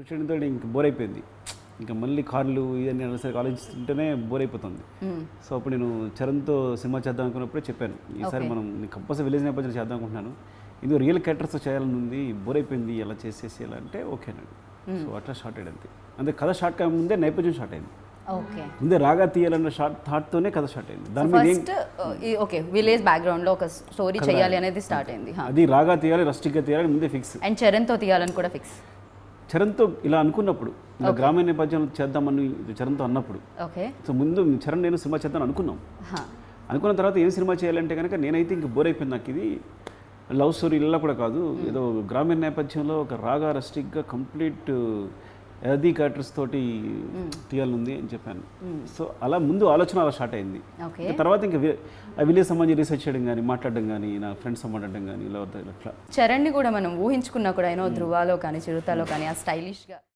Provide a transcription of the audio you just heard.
చేయడంతో ఇంక బోర్ అయిపోయింది ఇంకా మళ్ళీ కార్లు ఇవన్నీ అనేసరికి ఆలోచిస్తుంటేనే బోర్ అయిపోతుంది సో అప్పుడు నేను చరణ్తో సినిమా చేద్దాం అనుకున్నప్పుడే చెప్పాను ఈసారి Okay. మనం కంపల్సరీ విలేజ్ నేపథ్యంలో చేద్దాం అనుకుంటున్నాను ఇది రియల్ క్యారెక్టర్స్ చేయాలని ఉంది బోర్ అయిపోయింది ఎలా చేసేసి ఎలా అంటే ఓకేనండి సో అట్లా స్టార్ట్ అయ్యింది అంతే అంటే కథ స్టార్ట్ కాక ముందే నేపథ్యం స్టార్ట్ అయింది ఓకే ముందే రాగా తీయాలన్న షార్ట్ థాట్తోనే కథ స్టార్ట్ అయింది దాని మీద ఏం ఫస్ట్ ఓకే విలేజ్ బ్యాక్గ్రౌండ్ లో ఒక స్టోరీ చేయాలి అనేది స్టార్ట్ అయింది అది రాగా తీయాలి రస్టిక్గా తీయాలి ముందే ఫిక్స్ అండ్ చరణ్ తో తీయాలని కూడా ఫిక్స్ చరణ్తో ఇలా అనుకున్నప్పుడు ఇలా గ్రామీణ నేపథ్యంలో చేద్దామని చరణ్తో అన్నప్పుడు ఓకే సో ముందు చరణ్ నేను సినిమా చేద్దాం అనుకున్నాం అనుకున్న తర్వాత ఏం సినిమా చేయాలంటే కనుక నేనైతే ఇంక బోర్ అయిపోయింది నాకు ఇది లవ్ స్టోరీ ఇలా కూడా కాదు ఏదో గ్రామీణ నేపథ్యంలో ఒక రాగా రస్టిక్గా కంప్లీట్ ఎది క్యారెక్టర్స్ తోటి తీయాలనుంది అని చెప్పాను సో అలా ముందు ఆలోచన అలా స్టార్ట్ అయింది ఓకే ఇంకా తర్వాత ఇంకా వి- ఆ విలేజ్ సంబంధించి రీసెర్చ్ చేయడం కానీ మాట్లాడడం కానీ నా ఫ్రెండ్స్ మాట్లాడడం కానీ ఇలా అవుతాయి అట్లా చరణ్ ని కూడా మనం ఊహించుకున్నా కూడా ఏమో ధృవాలో కానీ చిరుతలో కానీ ఆ స్టైలిష్ గా